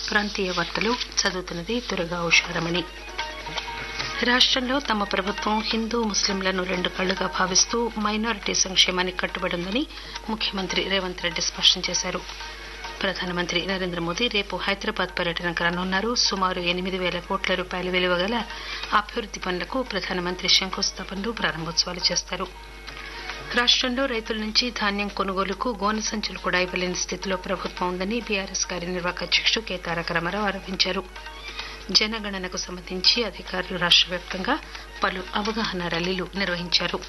ప్రాంతీయ వార్తలు చదువుతున్నది దుర్గా ఉషారమణి రాష్టంలో తమ ప్రభుత్వం హిందూ ముస్లింలను రెండు కళ్లుగా భావిస్తూ మైనారిటీ సంక్షేమానికి కట్టుబడి ఉందని ముఖ్యమంత్రి రేవంత్ రెడ్డి స్పష్టం చేశారు ప్రధానమంత్రి నరేంద్ర మోదీ రేపు హైదరాబాద్ పర్యటనకు రానున్నారు సుమారు ఎనిమిది వేల కోట్ల రూపాయల విలువ గల అభివృద్ది పనులకు ప్రధానమంత్రి శంకుస్థాపనలు ప్రారంభోత్సవాలు చేస్తారు రాష్టంలో రైతుల నుంచి ధాన్యం కొనుగోలుకు గోనె సంచులు కూడా ఇవ్వలేని స్థితిలో ప్రభుత్వం ఉందని బీఆర్ఎస్ కార్యనిర్వాహక అధ్యక్షుడు కె తారక రామారావు ఆరోపించారు జనగణనకు సంబంధించి అధికారులు రాష్ట వ్యాప్తంగా పలు అవగాహన ర్యాలీలు నిర్వహించారు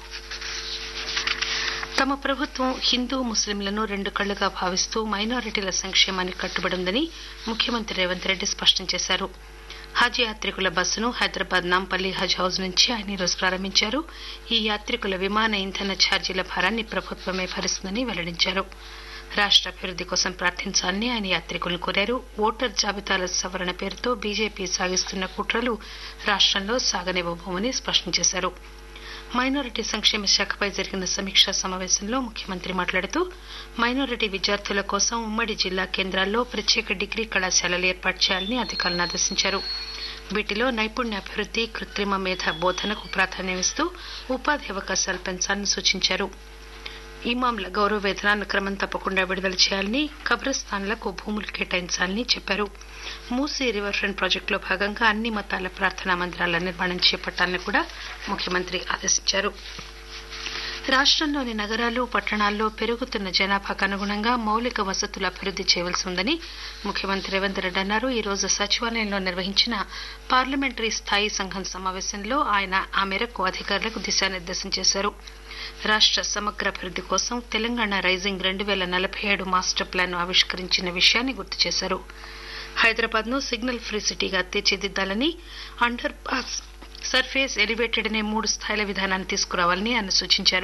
తమ ప్రభుత్వం హిందూ ముస్లింలను రెండు కళ్లుగా భావిస్తూ మైనారిటీల సంక్షేమానికి కట్టుబడి ఉందని ముఖ్యమంత్రి రేవంత్ రెడ్డి స్పష్టం చేశారు హజ్ యాత్రికుల బస్సును హైదరాబాద్ నాంపల్లి హజ్ హౌస్ నుంచి ఆయన ఈరోజు ప్రారంభించారు ఈ యాత్రికుల విమాన ఇంధన ఛార్జీల భారాన్ని ప్రభుత్వమే భరిస్తుందని వెల్లడించారు రాష్ట అభివృద్ది కోసం ప్రార్థించాలని ఆయన యాత్రికులను కోరారు ఓటర్ జాబితాల సవరణ పేరుతో బీజేపీ సాగిస్తున్న కుట్రలు రాష్టంలో సాగనివ్వబోమని స్పష్టం చేశారు మైనారిటీ సంక్షేమ శాఖపై జరిగిన సమీక్షా సమావేశంలో ముఖ్యమంత్రి మాట్లాడుతూ మైనారిటీ విద్యార్థుల కోసం ఉమ్మడి జిల్లా కేంద్రాల్లో ప్రత్యేక డిగ్రీ కళాశాలలు ఏర్పాటు చేయాలని అధికారులను ఆదేశించారు వీటిలో నైపుణ్యాభివృద్ది కృత్రిమ మేధ బోధనకు ప్రాధాన్యమిస్తూ ఉపాధి అవకాశాలు పెంచాలని సూచించారు ఇమాంల గౌరవ వేతనాన్ని క్రమం తప్పకుండా విడుదల చేయాలని కబ్రస్థాన్లకు భూములు కేటాయించాలని చెప్పారు మూసీ రివర్ ఫ్రంట్ ప్రాజెక్టులో భాగంగా అన్ని మతాల ప్రార్థనా మందిరాల నిర్మాణం చేపట్టాలని కూడా ముఖ్యమంత్రి ఆదేశించారు రాష్టంలోని నగరాలు పట్టణాల్లో పెరుగుతున్న జనాభాకు అనుగుణంగా మౌలిక వసతులు అభివృద్ది చేయవలసి ఉందని ముఖ్యమంత్రి రేవంత్ రెడ్డి అన్నారు ఈ రోజు సచివాలయంలో నిర్వహించిన పార్లమెంటరీ స్థాయి సంఘం సమావేశంలో ఆయన ఆ మేరకు అధికారులకు దిశానిర్దేశం చేశారు రాష్ట సమగ్ర అభివృద్ది కోసం తెలంగాణ రైజింగ్ రెండు వేల నలభై ఏడు మాస్టర్ ప్లాన్ ఆవిష్కరించిన విషయాన్ని గుర్తు చేశారు హైదరాబాద్ ను సిగ్నల్ ఫ్రీ సిటీగా తీర్చిదిద్దాలని అండర్ పాస్ సర్ఫేస్ ఎలివేటెడ్ అనే మూడు స్థాయిల విధానాన్ని తీసుకురావాలని ఆయన సూచించారు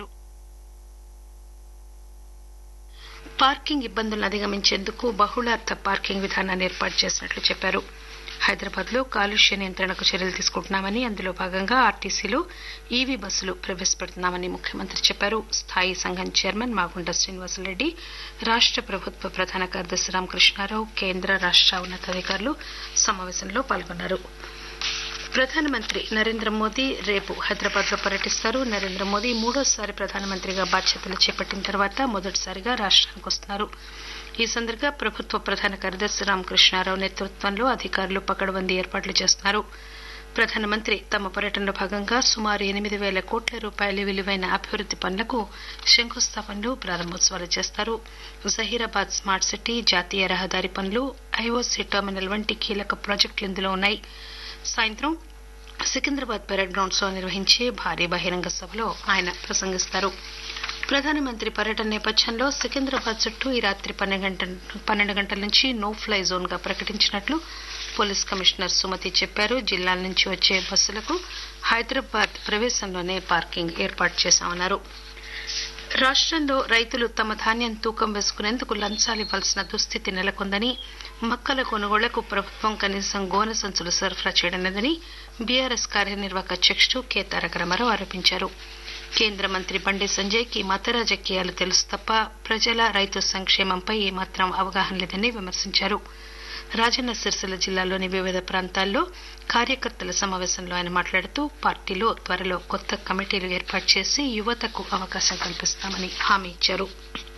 పార్కింగ్ ఇబ్బందులను అధిగమించేందుకు బహుళార్థ పార్కింగ్ విధానాన్ని ఏర్పాటు చేసినట్లు చెప్పారు హైదరాబాద్ లో కాలుష్య నియంత్రణకు చర్యలు తీసుకుంటున్నామని అందులో భాగంగా ఆర్టీసీలో ఈవీ బస్సులు ప్రవేశపెడుతున్నామని ముఖ్యమంత్రి చెప్పారు స్థాయి సంఘం చైర్మన్ మాగుంట శ్రీనివాసరెడ్డి రాష్ట ప్రభుత్వ ప్రధాన కార్యదర్శి రామకృష్ణారావు కేంద్ర రాష్ట ఉన్నతాధికారులు సమావేశంలో పాల్గొన్నారు ప్రధానమంత్రి నరేంద్ర మోదీ రేపు హైదరాబాద్ లో పర్యటిస్తారు నరేంద్ర మోదీ మూడోసారి ప్రధానమంత్రిగా బాధ్యతలు చేపట్టిన తర్వాత మొదటిసారిగా రాష్ట్రానికి వస్తున్నారు ఈ సందర్భంగా ప్రభుత్వ ప్రధాన కార్యదర్శి రామకృష్ణారావు నేతృత్వంలో అధికారులు పకడ్బందీ ఏర్పాట్లు చేస్తున్నారు ప్రధానమంత్రి తమ పర్యటనలో భాగంగా సుమారు ఎనిమిది వేల కోట్ల రూపాయల విలువైన అభివృద్ది పనులకు శంకుస్థాపనలు ప్రారంభోత్సవాలు చేస్తారు జహీరాబాద్ స్మార్ట్ సిటీ జాతీయ రహదారి పనులు ఐఓసీ టెర్మినల్ వంటి కీలక ప్రాజెక్టులు ఇందులో ఉన్నాయి సాయంత్రం సికింద్రాబాద్ పెరేడ్ గ్రౌండ్స్ లో నిర్వహించే భారీ బహిరంగ సభలో ఆయన ప్రసంగిస్తారు ప్రధానమంత్రి పర్యటన నేపథ్యంలో సికింద్రాబాద్ చుట్టూ ఈ రాత్రి పన్నెండు గంటల నుంచి నో ఫ్లై జోన్ గా ప్రకటించినట్లు పోలీస్ కమిషనర్ సుమతి చెప్పారు జిల్లాల నుంచి వచ్చే బస్సులకు హైదరాబాద్ ప్రవేశంలోనే పార్కింగ్ ఏర్పాటు చేశామన్నారు రాష్టంలో రైతులు తమ ధాన్యం తూకం వేసుకునేందుకు లంచాలు ఇవ్వాల్సిన దుస్థితి నెలకొందని మక్కల కొనుగోళ్లకు ప్రభుత్వం కనీసం గోనె సంచులు సరఫరా చేయడం లేదని బీఆర్ఎస్ కార్యనిర్వాహక అధ్యక్షుడు కె తారక రామారావు ఆరోపించారు కేంద్ర మంత్రి బండి సంజయ్ కి మత రాజకీయాలు తెలుసు తప్ప ప్రజల రైతు సంక్షేమంపై ఏమాత్రం అవగాహన లేదని విమర్శించారు రాజన్న సిరిసిల్ల జిల్లాలోని వివిధ ప్రాంతాల్లో కార్యకర్తల సమావేశంలో ఆయన మాట్లాడుతూ పార్టీలో త్వరలో కొత్త కమిటీలు ఏర్పాటు చేసి యువతకు అవకాశం కల్పిస్తామని హామీ ఇచ్చారు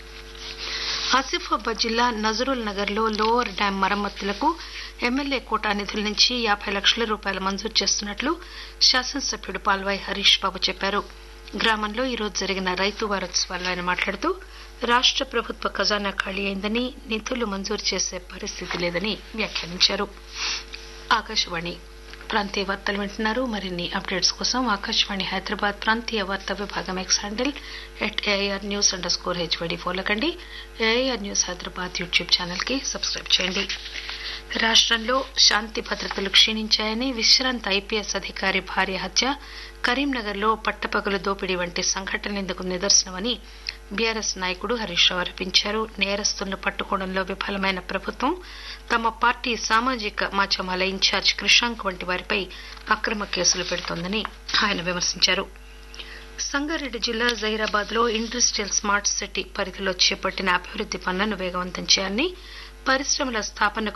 ఆసిఫాబాద్ జిల్లా నజరుల్ నగర్ లో లోవర్ డ్యాం మరమ్మతులకు ఎమ్మెల్యే కోటా నిధుల నుంచి యాభై లక్షల రూపాయలు మంజూరు చేస్తున్నట్లు శాసనసభ్యుడు పాల్వాయి హరీష్ బాబు చెప్పారు గ్రామంలో ఈరోజు జరిగిన రైతు వారోత్సవాల్లో ఆయన మాట్లాడుతూ రాష్ట ప్రభుత్వ ఖజానా ఖాళీ అయిందని నిధులు మంజూరు చేసే పరిస్థితి లేదని వ్యాఖ్యానించారు ఆకాశవాణి ప్రాంతీయ వార్తలు వింటున్నారు మరిన్ని అప్డేట్స్ కోసం ఆకాశవాణి హైదరాబాద్ ప్రాంతీయ వార్తా విభాగం X handle at AIR news underscore HYD follow కండి AIR news Hyderabad YouTube channel కి సబ్స్క్రైబ్ చేయండి రాష్టంలో శాంతి భద్రతలు క్షీణించాయని విశ్రాంత ఐపీఎస్ అధికారి భార్య హత్య కరీంనగర్ లో పట్టపగలు దోపిడీ వంటి సంఘటనలు ఇందుకు నిదర్శనమని బీఆర్ఎస్ నాయకుడు హరీష్ రావు ఆరోపించారు నేరస్తులను పట్టుకోవడంలో విఫలమైన ప్రభుత్వం తమ పార్టీ సామాజిక మాధ్యమాల ఇన్ఛార్జ్ కృషాంక్ వంటి వారిపై అక్రమ కేసులు పెడుతోందని ఆయన విమర్శించారు సంగారెడ్డి జిల్లా జహీరాబాద్ లో ఇండస్ట్రియల్ స్మార్ట్ సిటీ పరిధిలో చేపట్టిన అభివృద్ది పనులను వేగవంతం చేయాలని పరిశ్రమల స్థాపనకు